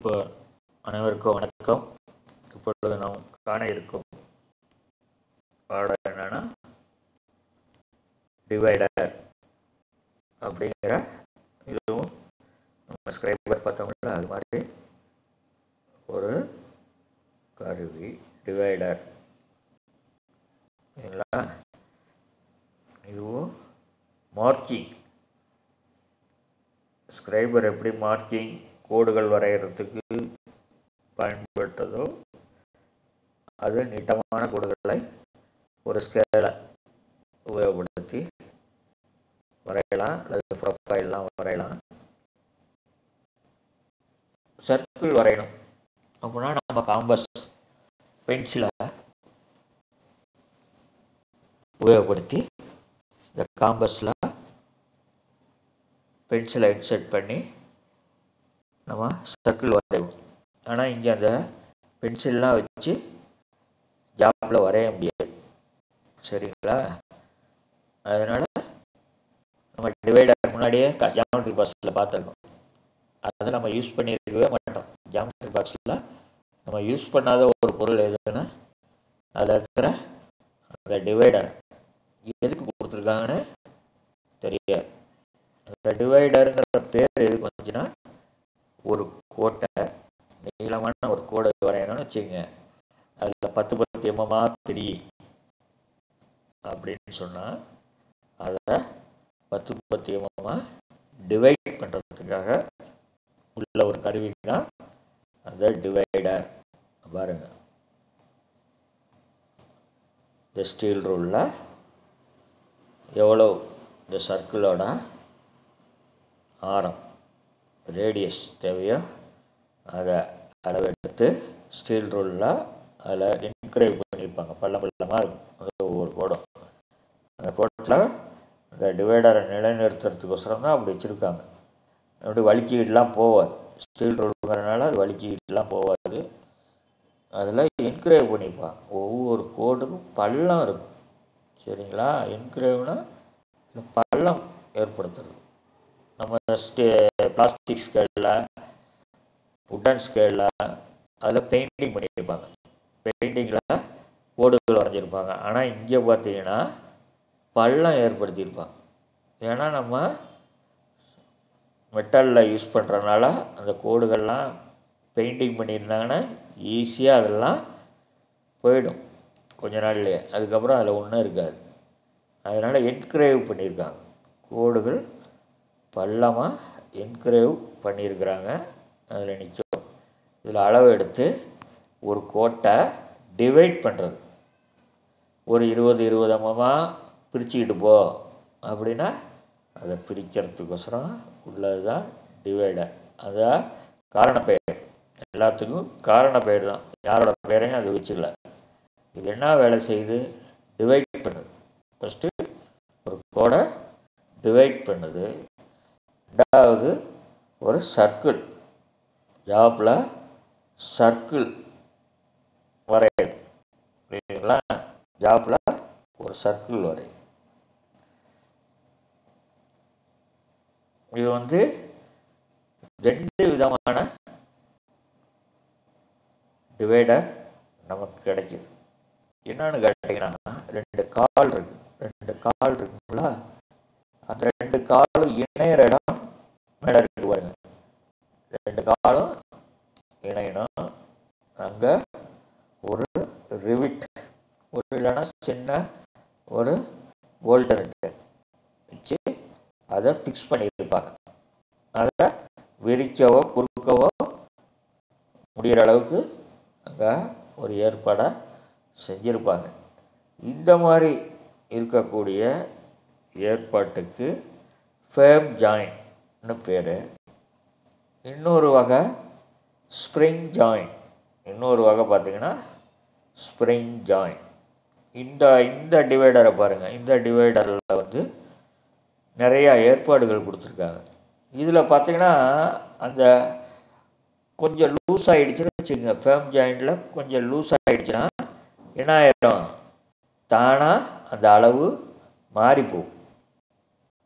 இப்போ அனைவருக்கும் வணக்கம் இப்பொழுது நாம் காண இருக்கும் பாடம் என்னன்னா டிவைடர் அப்படிங்கிற இதுவும் நம்ம ஸ்கிரைபர் பார்த்தோம்ல அது மாதிரி ஒரு கருவி டிவைடர் சரிங்களா இதுவும் மார்க்கிங் ஸ்கிரைபர் எப்படி மார்க்கிங் கோடுகள் வரைகிறதுக்கு பயன்பட்டதோ அது நீட்டமான கோடுகளை ஒரு ஸ்கேலை உபயோகப்படுத்தி வரையலாம் அல்லது ப்ரொஃபைல்லாம் வரையலாம் சர்க்கிள் வரையணும் அப்படின்னா நம்ம காம்பஸ் பென்சிலை உபயோகப்படுத்தி இந்த காம்பஸில் பென்சிலை இன்சர்ட் பண்ணி நம்ம சர்க்கிள் வரைவோம் ஆனால் இங்கே அந்த பென்சில்லாம் வச்சு ஜாப்பில் வரைய முடியாது சரிங்களா அதனால் நம்ம டிவைடர் முன்னாடியே ஜாமெட்ரி பாக்ஸில் பார்த்துருக்கோம் அதை நம்ம யூஸ் பண்ணியிருக்கவே மாட்டோம் ஜாமெட்ரி பாக்ஸில் நம்ம யூஸ் பண்ணாத ஒரு பொருள் எதுன்னா அதில் இருக்கிற அந்த டிவைடர் எதுக்கு கொடுத்துருக்காங்கன்னு தெரியாது அந்த டிவைடருங்கிற பேர் எதுக்கு வந்துச்சுன்னா ஒரு கோட்டை நீளமான ஒரு கோடை வரையணும்னு வச்சுங்க அதில் பத்து பத்து எம்எம்மாக பிரியும் அப்படின்னு சொன்னால் அதை பத்து பத்து எம்எம்மாக டிவைட் பண்ணுறதுக்காக உள்ள ஒரு கருவி தான் அந்த டிவைடர் பாருங்க இந்த ஸ்டீல் ரூலில் எவ்வளோ இந்த சர்க்கிளோட ஆரம் ரேடியஸ் தேவையோ அதை அளவெடுத்து ஸ்டீல் ரூலில் அதில் இன்க்ரைவ் பண்ணியிருப்பாங்க பள்ளம் பள்ளமாக இருக்கும் அந்த ஒவ்வொரு கோடும் அந்த கோட்டில் அந்த டிவைடரை நிலைநிறுத்துறதுக்கோசரம் தான் அப்படி வச்சுருக்காங்க அப்படி வலிக்கிட்டுலாம் போகாது ஸ்டீல் ரூலுங்கிறனால அது வலிக்கிட்டுலாம் போகாது அதில் என்கிரேவ் பண்ணியிருப்பாங்க ஒவ்வொரு கோடுக்கும் பள்ளம் இருக்கும் சரிங்களா என்கிரேவ்னா இந்த பள்ளம் ஏற்படுத்துறது நம்ம ஸ்டே பிளாஸ்டிக் ஸ்கேலில் உட்டன் ஸ்கேலில் அதில் பெயிண்டிங் பண்ணியிருப்பாங்க பெயிண்டிங்கில் கோடுகள் வரைஞ்சிருப்பாங்க ஆனால் இங்கே பார்த்தீங்கன்னா பள்ளம் ஏற்படுத்தியிருப்பாங்க ஏன்னா நம்ம மெட்டலில் யூஸ் பண்ணுறதுனால அந்த கோடுகள்லாம் பெயிண்டிங் பண்ணியிருந்தாங்கன்னா ஈஸியாக அதெல்லாம் போயிடும் கொஞ்ச நாள்லேயே அதுக்கப்புறம் அதில் ஒன்றும் இருக்காது அதனால் என்கிரேவ் பண்ணியிருக்காங்க கோடுகள் பள்ளமாக என்கிரேவ் பண்ணியிருக்கிறாங்க அதில் நிற்கும் இதில் அளவு எடுத்து ஒரு கோட்டை டிவைட் பண்ணுறது ஒரு இருபது இருபது அம்மமாக பிரிச்சுக்கிட்டு போ அப்படின்னா அதை பிரிக்கிறதுக்கோசரம் உள்ளது தான் டிவைடர் அதான் காரண பெயர் எல்லாத்துக்கும் காரண பெயர் தான் யாரோட பெயரையும் அது வச்சுக்கல இது என்ன வேலை செய்யுது டிவைட் பண்ணுது ஃபஸ்ட்டு ஒரு கோடை டிவைட் பண்ணுது ரெண்டாவது ஒரு சர்க்கிள் ஜாப்பில் சர்க்கிள் வரையும் புரியுதுங்களா ஜாப்பில் ஒரு சர்க்கிள் வரையும் இது வந்து ரெண்டு விதமான டிவைடர் நமக்கு கிடைக்குது என்னன்னு கேட்டிங்கன்னா ரெண்டு கால் இருக்கு ரெண்டு கால் இருக்குங்களா அந்த ரெண்டு காலும் இணையிற இடம் மேலே இருக்கு பாருங்க ரெண்டு காலும் இணையணும் அங்கே ஒரு ரிவிட் ஒரு இல்லைன்னா சின்ன ஒரு போல்டர்ட்டு வச்சு அதை ஃபிக்ஸ் பண்ணியிருப்பாங்க அதை விரிக்கவோ குறுக்கவோ முடிகிற அளவுக்கு அங்கே ஒரு ஏற்பாடை செஞ்சுருப்பாங்க இந்த மாதிரி இருக்கக்கூடிய ஏற்பாட்டுக்கு ஃபேம் ஜாயின்னு பேர் இன்னொரு வகை ஸ்ப்ரிங் ஜாயின் இன்னொரு வகை பார்த்திங்கன்னா ஸ்ப்ரிங் ஜாயின் இந்த இந்த டிவைடரை பாருங்கள் இந்த டிவைடரில் வந்து நிறையா ஏற்பாடுகள் கொடுத்துருக்காங்க இதில் பார்த்திங்கன்னா அந்த கொஞ்சம் லூஸ் ஆகிடுச்சுன்னு வச்சுக்கோங்க ஃபேம் ஜாயிண்டில் கொஞ்சம் லூஸ் ஆகிடுச்சுன்னா என்ன ஆயிடும் தானாக அந்த அளவு மாறி போகும்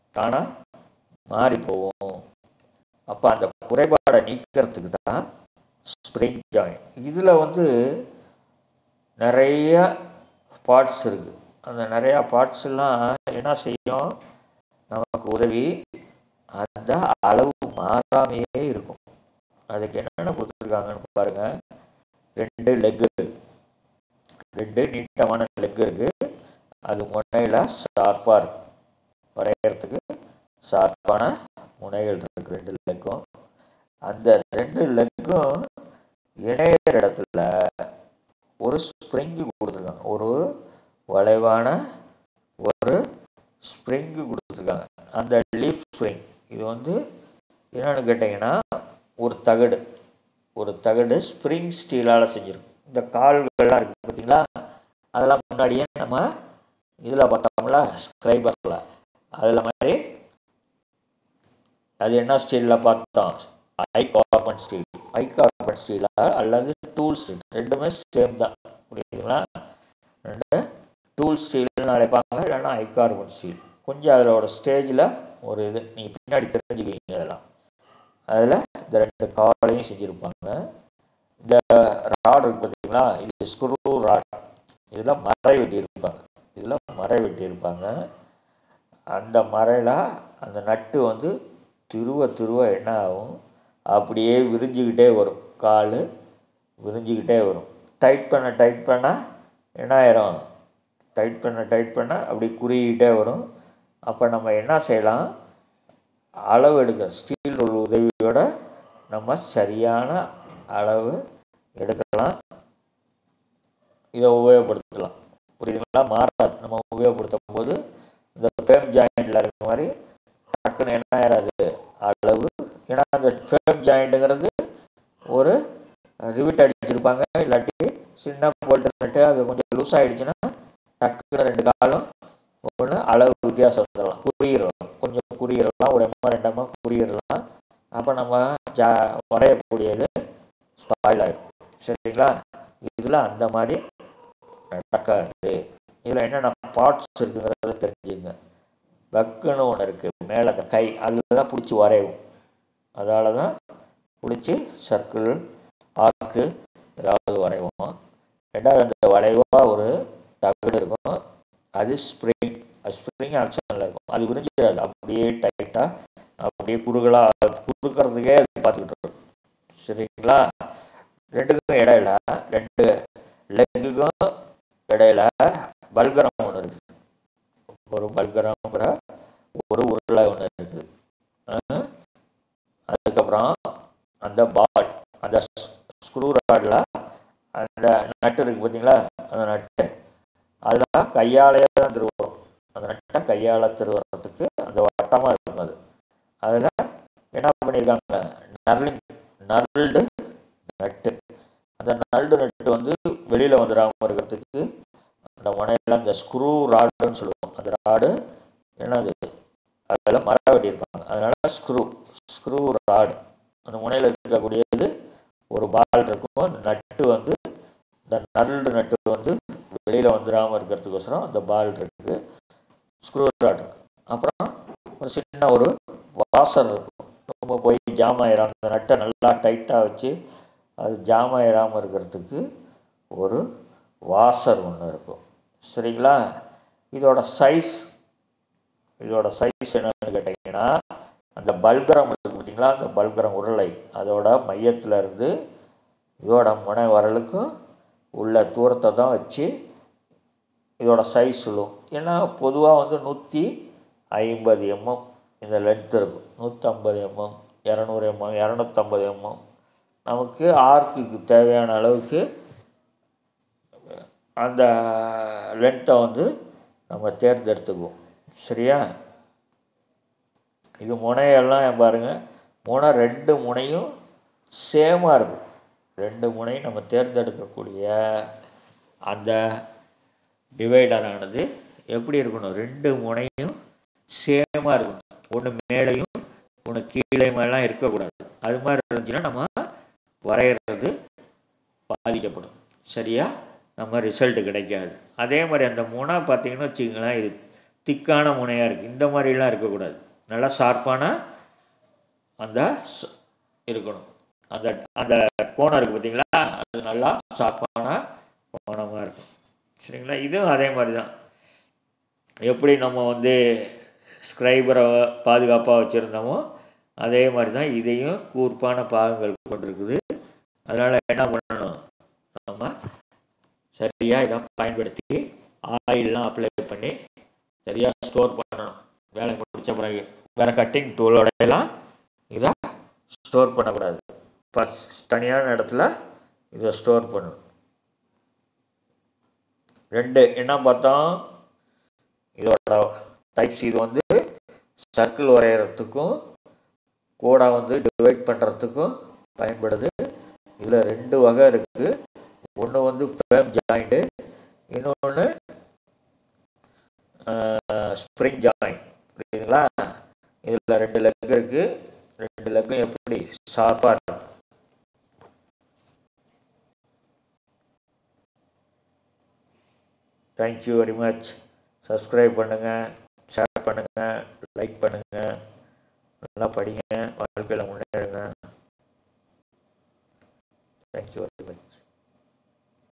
தானாக மாறி போகும் அப்போ அந்த குறைபாடை நீக்கிறதுக்கு தான் ஸ்ப்ரிங் ஜாயிண்ட் இதில் வந்து நிறைய பார்ட்ஸ் இருக்குது அந்த நிறையா பார்ட்ஸ் எல்லாம் என்ன செய்யும் நமக்கு உதவி அந்த அளவு மாறாமையே இருக்கும் அதுக்கு என்னென்ன கொடுத்துருக்காங்கன்னு பாருங்கள் ரெண்டு லெக் இருக்குது ரெண்டு நீட்டமான லெக் இருக்குது அது முனையில் ஷார்ப்பாக இருக்கும் வரைகிறதுக்கு ஷார்ப்பான முனைகள் இருக்குது ரெண்டு லெக்கும் அந்த ரெண்டு லெக்கும் இணையிற இடத்துல ஒரு ஸ்ப்ரிங்கு கொடுத்துருக்காங்க ஒரு வளைவான ஒரு ஸ்ப்ரிங்கு கொடுத்துருக்காங்க அந்த லீஃப் ஸ்ப்ரிங் இது வந்து என்னென்னு கேட்டிங்கன்னா ஒரு தகடு ஒரு தகடு ஸ்ப்ரிங் ஸ்டீலால் செஞ்சுருக்கும் இந்த கால்கள்லாம் இருக்குது பார்த்தீங்களா அதெல்லாம் முன்னாடியே நம்ம இதில் பார்த்தோம்ல ஸ்க்ரைபரில் அதில் மாதிரி அது என்ன ஸ்டீலில் பார்த்தோம் ஐ கார்பன் ஸ்டீல் ஐ கார்பன் ஸ்டீலா அல்லது டூல் ஸ்டீல் ரெண்டுமே சேம் தான் புரியுதுங்களா ரெண்டு டூல் ஸ்டீல்னு அழைப்பாங்க இல்லைன்னா ஐ கார்பன் ஸ்டீல் கொஞ்சம் அதோட ஸ்டேஜில் ஒரு இது நீங்கள் பின்னாடி தெரிஞ்சுக்குவீங்க அதெல்லாம் அதில் இந்த ரெண்டு காலையும் செஞ்சுருப்பாங்க இந்த ராட் இருக்கு பார்த்தீங்களா இது ஸ்க்ரூ ராட் இதில் மறை வெட்டி இருப்பாங்க இதில் மறை வெட்டி இருப்பாங்க அந்த மறையில் அந்த நட்டு வந்து திருவ திருவ என்ன ஆகும் அப்படியே விரிஞ்சிக்கிட்டே வரும் கால் விரிஞ்சிக்கிட்டே வரும் டைட் பண்ண டைட் பண்ண என்ன ஆயிரும் டைட் பண்ண டைட் பண்ண அப்படி குறுகிக்கிட்டே வரும் அப்போ நம்ம என்ன செய்யலாம் அளவு எடுக்க ஸ்டீல் ஒரு உதவியோட நம்ம சரியான அளவு எடுக்கலாம் இதை உபயோகப்படுத்தலாம் புரியுதுங்களா மாறாது நம்ம உபயோகப்படுத்தும் போது இந்த ஃபேம் ஜாயிண்டில் இருக்கிற மாதிரி டக்குன்னு என்ன ஆயிடாது அளவு ஏன்னா அந்த ஃபேம் ஜாயிண்ட்டுங்கிறது ஒரு ரிவிட் அடிச்சிருப்பாங்க இல்லாட்டி சின்ன போல்ட்டு நட்டு அது கொஞ்சம் லூஸ் ஆகிடுச்சுன்னா டக்குன்னு ரெண்டு காலம் ஒன்று அளவு வித்தியாசம் வந்துடலாம் குறியிடலாம் கொஞ்சம் குறியிடலாம் ஒரு எம்மா ரெண்டம்மா குறியிடலாம் அப்போ நம்ம ஜா வரையக்கூடியது ஸ்பாயில் ஆகிடும் சரிங்களா இதில் அந்த மாதிரி நடக்காது இதில் என்னென்ன பார்ட்ஸ் இருக்குங்கிறத தெரிஞ்சுங்க பக்குன்னு ஒன்று இருக்குது மேலே அந்த கை அதில் தான் பிடிச்சி வரையும் அதால் தான் பிடிச்சி சர்க்கிள் ஆர்க்கு ஏதாவது வரைவோம் ரெண்டாவது அந்த வளைவாக ஒரு தகடு இருக்கும் அது ஸ்ப்ரிங் ஸ்ப்ரிங் ஆக்ஷனில் இருக்கும் அது விரிஞ்சிடாது அப்படியே டைட்டாக அப்படியே குறுகலாக குறுக்கிறதுக்கே அது பார்த்துக்கிட்டு இருக்கும் சரிங்களா ரெண்டுக்கும் இடையில ரெண்டு லெக்குக்கும் இடையில பல்கரம் ஒன்று இருக்குது ஒரு பல்கரம்ங்கிற ஒரு உருளை ஒன்று இருக்குது அதுக்கப்புறம் அந்த பால் அந்த ஸ்க்ரூ ராடில் அந்த நட்டு இருக்குது பார்த்தீங்களா அந்த நட்டு அதெல்லாம் கையாலேயே தான் திருவுறோம் அந்த நட்டை கையால் திருவுறதுக்கு அந்த வட்டமாக இருக்கும் அது அதில் என்ன பண்ணியிருக்காங்க நர்லிங் நர்ல்டு நட்டு அந்த நல்டு நட்டு வந்து வெளியில் வந்துடாமல் இருக்கிறதுக்கு அந்த முனையில் அந்த ஸ்க்ரூ ராடுன்னு சொல்லுவோம் அந்த ராடு என்னது அதில் மரம் வெட்டியிருப்பாங்க அதனால் ஸ்க்ரூ ஸ்க்ரூ ராடு அந்த முனையில் இருக்கக்கூடியது ஒரு பால் இருக்கும் அந்த நட்டு வந்து இந்த நல்டு நட்டு வந்து வெளியில் வந்துடாமல் இருக்கிறதுக்கோசரம் அந்த பால் இருக்குது ஸ்க்ரூ ராட் இருக்குது அப்புறம் ஒரு சின்ன ஒரு வாசர் இருக்கும் ரொம்ப போய் ஜாம் ஆயிரும் அந்த நட்டை நல்லா டைட்டாக வச்சு அது ஜாம் ஆயிராமல் இருக்கிறதுக்கு ஒரு வாசர் ஒன்று இருக்கும் சரிங்களா இதோட சைஸ் இதோட சைஸ் என்னன்னு கேட்டிங்கன்னா அந்த பல்கரம் இருக்குது பார்த்தீங்களா அந்த பல்கரம் உருளை அதோட மையத்தில் இருந்து இதோட முனை வரலுக்கும் உள்ள தூரத்தை தான் வச்சு இதோட சைஸ் சொல்லுவோம் ஏன்னா பொதுவாக வந்து நூற்றி ஐம்பது எம்எம் இந்த லென்த் இருக்கும் நூற்றம்பது எம்எம் இரநூறு எம்எம் இரநூத்தம்பது எம்எம் நமக்கு ஆர்க்குக்கு தேவையான அளவுக்கு அந்த லென்த்தை வந்து நம்ம தேர்ந்தெடுத்துக்குவோம் சரியா இது முனையெல்லாம் பாருங்கள் முனை ரெண்டு முனையும் சேமாக இருக்கும் ரெண்டு முனையும் நம்ம தேர்ந்தெடுக்கக்கூடிய அந்த டிவைடரானது எப்படி இருக்கணும் ரெண்டு முனையும் சேமாக இருக்கணும் ஒன்று மேலேயும் ஒன்று கீழே மேலாம் இருக்கக்கூடாது அது மாதிரி இருந்துச்சுன்னா நம்ம வரைகிறது பாதிக்கப்படும் சரியா நம்ம ரிசல்ட் கிடைக்காது அதே மாதிரி அந்த முனை பார்த்திங்கன்னு வச்சுக்கோங்களேன் இது திக்கான முனையாக இருக்குது இந்த மாதிரிலாம் இருக்கக்கூடாது நல்லா ஷார்ப்பான அந்த இருக்கணும் அந்த அந்த கோணம் இருக்குது பார்த்தீங்களா அது நல்லா ஷார்ப்பான கோணமாக இருக்கும் சரிங்களா இதுவும் அதே மாதிரி தான் எப்படி நம்ம வந்து ஸ்க்ரைபரை பாதுகாப்பாக வச்சுருந்தோமோ அதே மாதிரி தான் இதையும் கூர்ப்பான பாகங்கள் கொண்டிருக்குது அதனால் என்ன பண்ணணும் நம்ம சரியாக இதை பயன்படுத்தி ஆயிலெலாம் அப்ளை பண்ணி சரியாக ஸ்டோர் பண்ணணும் வேலை முடித்த பிறகு வேறு கட்டிங் டூலோடையெல்லாம் இதை ஸ்டோர் பண்ணக்கூடாது ஃபஸ்ட் தனியான இடத்துல இதை ஸ்டோர் பண்ணணும் ரெண்டு என்ன பார்த்தோம் இதோட டைப்ஸ் இது வந்து சர்க்கிள் வரைகிறதுக்கும் கோடை வந்து டிவைட் பண்ணுறதுக்கும் பயன்படுது இதில் ரெண்டு வகை இருக்குது ஒன்று வந்து ஃபேம் ஜாயிண்ட்டு இன்னொன்று ஸ்ப்ரிங் ஜாயிண்ட் புரியுதுங்களா இதில் ரெண்டு லெக் இருக்குது ரெண்டு லெக்கும் எப்படி ஷார்ப்பாக இருக்கும் தேங்க்யூ வெரி மச் சப்ஸ்கிரைப் பண்ணுங்கள் ஷேர் பண்ணுங்கள் லைக் பண்ணுங்கள் நல்லா படிங்க வாழ்க்கையில் முன்னே